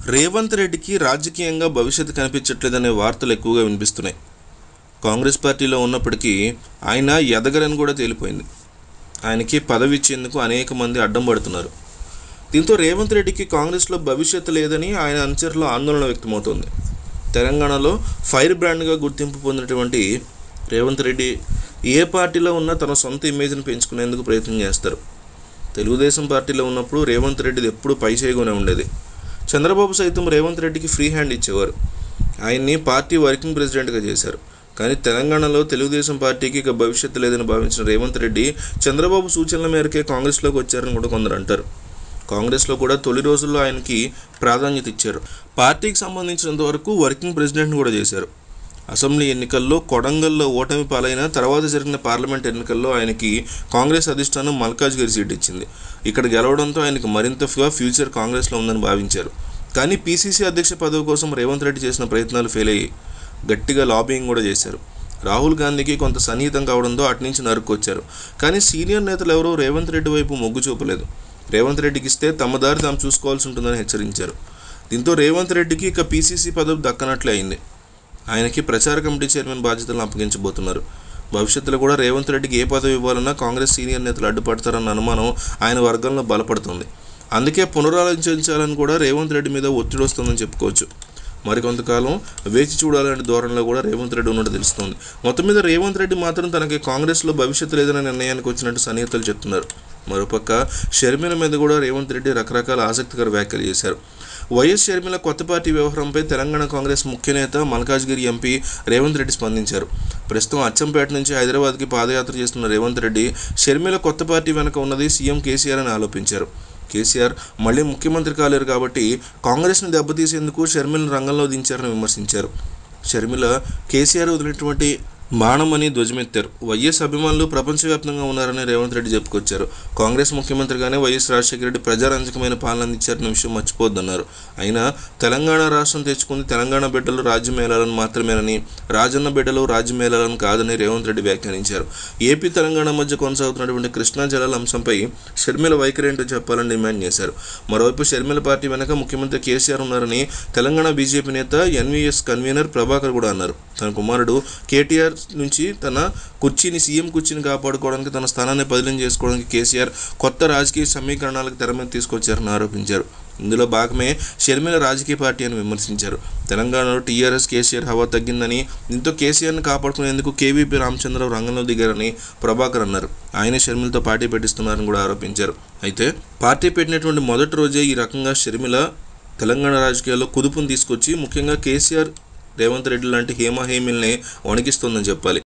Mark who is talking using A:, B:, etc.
A: రేవంత్ రెడ్డికి రాజకీయంగా భవిష్యత్తు కనిపించట్లేదనే వార్తలు ఎక్కువగా వినిపిస్తున్నాయి కాంగ్రెస్ పార్టీలో ఉన్నప్పటికీ ఆయన ఎదగరని కూడా తేలిపోయింది ఆయనకి పదవి ఇచ్చేందుకు అనేక మంది అడ్డం పడుతున్నారు దీంతో రేవంత్ రెడ్డికి కాంగ్రెస్లో భవిష్యత్తు లేదని ఆయన అనుచరుల ఆందోళన వ్యక్తమవుతోంది తెలంగాణలో ఫైర్ బ్రాండ్గా గుర్తింపు పొందినటువంటి రేవంత్ రెడ్డి ఏ పార్టీలో ఉన్నా తన సొంత ఇమేజ్ని పెంచుకునేందుకు ప్రయత్నం చేస్తారు తెలుగుదేశం పార్టీలో ఉన్నప్పుడు రేవంత్ రెడ్డిది ఎప్పుడు పై చేయగానే ఉండేది చంద్రబాబు సైతం రేవంత్ రెడ్డికి ఫ్రీ హ్యాండ్ ఇచ్చేవారు ఆయన్ని పార్టీ వర్కింగ్ ప్రెసిడెంట్గా చేశారు కానీ తెలంగాణలో తెలుగుదేశం పార్టీకి ఇక భవిష్యత్తు లేదని భావించిన రేవంత్ రెడ్డి చంద్రబాబు సూచనల మేరకే కాంగ్రెస్లోకి వచ్చారని కూడా కొందరు అంటారు కాంగ్రెస్లో కూడా తొలి రోజుల్లో ఆయనకి ప్రాధాన్యత ఇచ్చారు పార్టీకి సంబంధించినంత వరకు వర్కింగ్ ప్రెసిడెంట్ని కూడా చేశారు అసెంబ్లీ ఎన్నికల్లో కొడంగల్లో ఓటమి పాలైన తర్వాత జరిగిన పార్లమెంట్ ఎన్నికల్లో ఆయనకి కాంగ్రెస్ అధిష్టానం మల్కాజ్గిరి సీట్ ఇచ్చింది ఇక్కడ గెలవడంతో ఆయనకి మరింతగా ఫ్యూచర్ కాంగ్రెస్లో ఉందని భావించారు కానీ పీసీసీ అధ్యక్ష పదవి కోసం రేవంత్ రెడ్డి చేసిన ప్రయత్నాలు ఫెయిల్ అయ్యాయి గట్టిగా లాబింగ్ కూడా చేశారు రాహుల్ గాంధీకి కొంత సన్నిహితం కావడంతో అటు నుంచి నరుక్కొచ్చారు కానీ సీనియర్ నేతలు ఎవరూ రేవంత్ రెడ్డి వైపు మొగ్గు చూపలేదు రేవంత్ రెడ్డికి ఇస్తే తమ దారి తాము చూసుకోవాల్సి ఉంటుందని హెచ్చరించారు దీంతో రేవంత్ రెడ్డికి ఇక పీసీసీ పదవి దక్కనట్లే అయింది ఆయనకి ప్రచార కమిటీ చైర్మన్ బాధ్యతలను అప్పగించబోతున్నారు భవిష్యత్తులో కూడా రేవంత్ రెడ్డికి ఏ పదవి ఇవ్వాలన్నా కాంగ్రెస్ సీనియర్ నేతలు అడ్డుపడతారన్న అనుమానం ఆయన వర్గంలో బలపడుతుంది అందుకే పునరాలోచించాలని కూడా రేవంత్ రెడ్డి మీద ఒత్తిడి వస్తుందని చెప్పుకోవచ్చు మరికొంతకాలం వేచి చూడాలనే ధోరణిలో కూడా రేవంత్ రెడ్డి ఉన్నట్టు తెలుస్తోంది మొత్తం మీద రేవంత్ రెడ్డి మాత్రం తనకి కాంగ్రెస్లో భవిష్యత్తు లేదనే నిర్ణయానికి వచ్చినట్టు సన్నిహితులు చెప్తున్నారు మరోపక్క షర్మిల మీద కూడా రేవంత్ రెడ్డి రకరకాల ఆసక్తికర వ్యాఖ్యలు చేశారు వైఎస్ షర్మిల కొత్త పార్టీ వ్యవహారంపై తెలంగాణ కాంగ్రెస్ ముఖ్య నేత మల్కాజ్గిరి ఎంపీ రేవంత్ రెడ్డి స్పందించారు ప్రస్తుతం అచ్చంపేట నుంచి హైదరాబాద్కి పాదయాత్ర చేస్తున్న రేవంత్ రెడ్డి షర్మిల కొత్త పార్టీ వెనుక ఉన్నది సీఎం కేసీఆర్ అని ఆరోపించారు కేసీఆర్ మళ్ళీ ముఖ్యమంత్రి కాలేరు కాబట్టి కాంగ్రెస్ని దెబ్బతీసేందుకు షర్మిలను రంగంలో దించారని విమర్శించారు షర్మిల కేసీఆర్ వదిలినటువంటి బాణమని ధ్వజమెత్తారు వైఎస్ అభిమానులు ప్రపంచవ్యాప్తంగా ఉన్నారని రేవంత్ రెడ్డి చెప్పుకొచ్చారు కాంగ్రెస్ ముఖ్యమంత్రిగానే వైఎస్ రాజశేఖర రెడ్డి ప్రజారంజకమైన పాలన అందించారన్న విషయం మర్చిపోద్దన్నారు అయినా తెలంగాణ రాష్ట్రం తెచ్చుకుంది తెలంగాణ బిడ్డలు రాజ్యం మేళాలని మాత్రమేనని రాజన్న బిడ్డలు రాజ్యం మేళాలని కాదని రేవంత్ రెడ్డి వ్యాఖ్యానించారు ఏపీ తెలంగాణ మధ్య కొనసాగుతున్నటువంటి కృష్ణా జలాల అంశంపై షర్మిల వైఖరి ఏంటో చెప్పాలని డిమాండ్ చేశారు మరోవైపు షర్మిల పార్టీ వెనక ముఖ్యమంత్రి కేసీఆర్ ఉన్నారని తెలంగాణ బీజేపీ నేత ఎన్వీఎస్ కన్వీనర్ ప్రభాకర్ కూడా అన్నారు తన కుమారుడు కేటీఆర్ నుంచి తన కుర్చీని సీఎం కుర్చీని కాపాడుకోవడానికి తన స్థానాన్ని బదిలీ చేసుకోవడానికి కేసీఆర్ కొత్త రాజకీయ సమీకరణాలకు తెర మీద తీసుకొచ్చారని ఆరోపించారు ఇందులో భాగమే షర్మిల రాజకీయ పార్టీ అని విమర్శించారు తెలంగాణలో టీఆర్ఎస్ కేసీఆర్ హవా తగ్గిందని దీంతో కేసీఆర్ని కాపాడుకునేందుకు కేవీపీ రామచంద్రరావు రంగంలో దిగారని ప్రభాకర్ అన్నారు ఆయనే షర్మిలతో పార్టీ పెట్టిస్తున్నారని కూడా ఆరోపించారు అయితే పార్టీ పెట్టినటువంటి మొదటి రోజే ఈ రకంగా షర్మిల తెలంగాణ రాజకీయాల్లో కుదుపును తీసుకొచ్చి ముఖ్యంగా కేసీఆర్ రేవంత్ రెడ్డి లాంటి హేమహేమిల్ని వణికిస్తోందని చెప్పాలి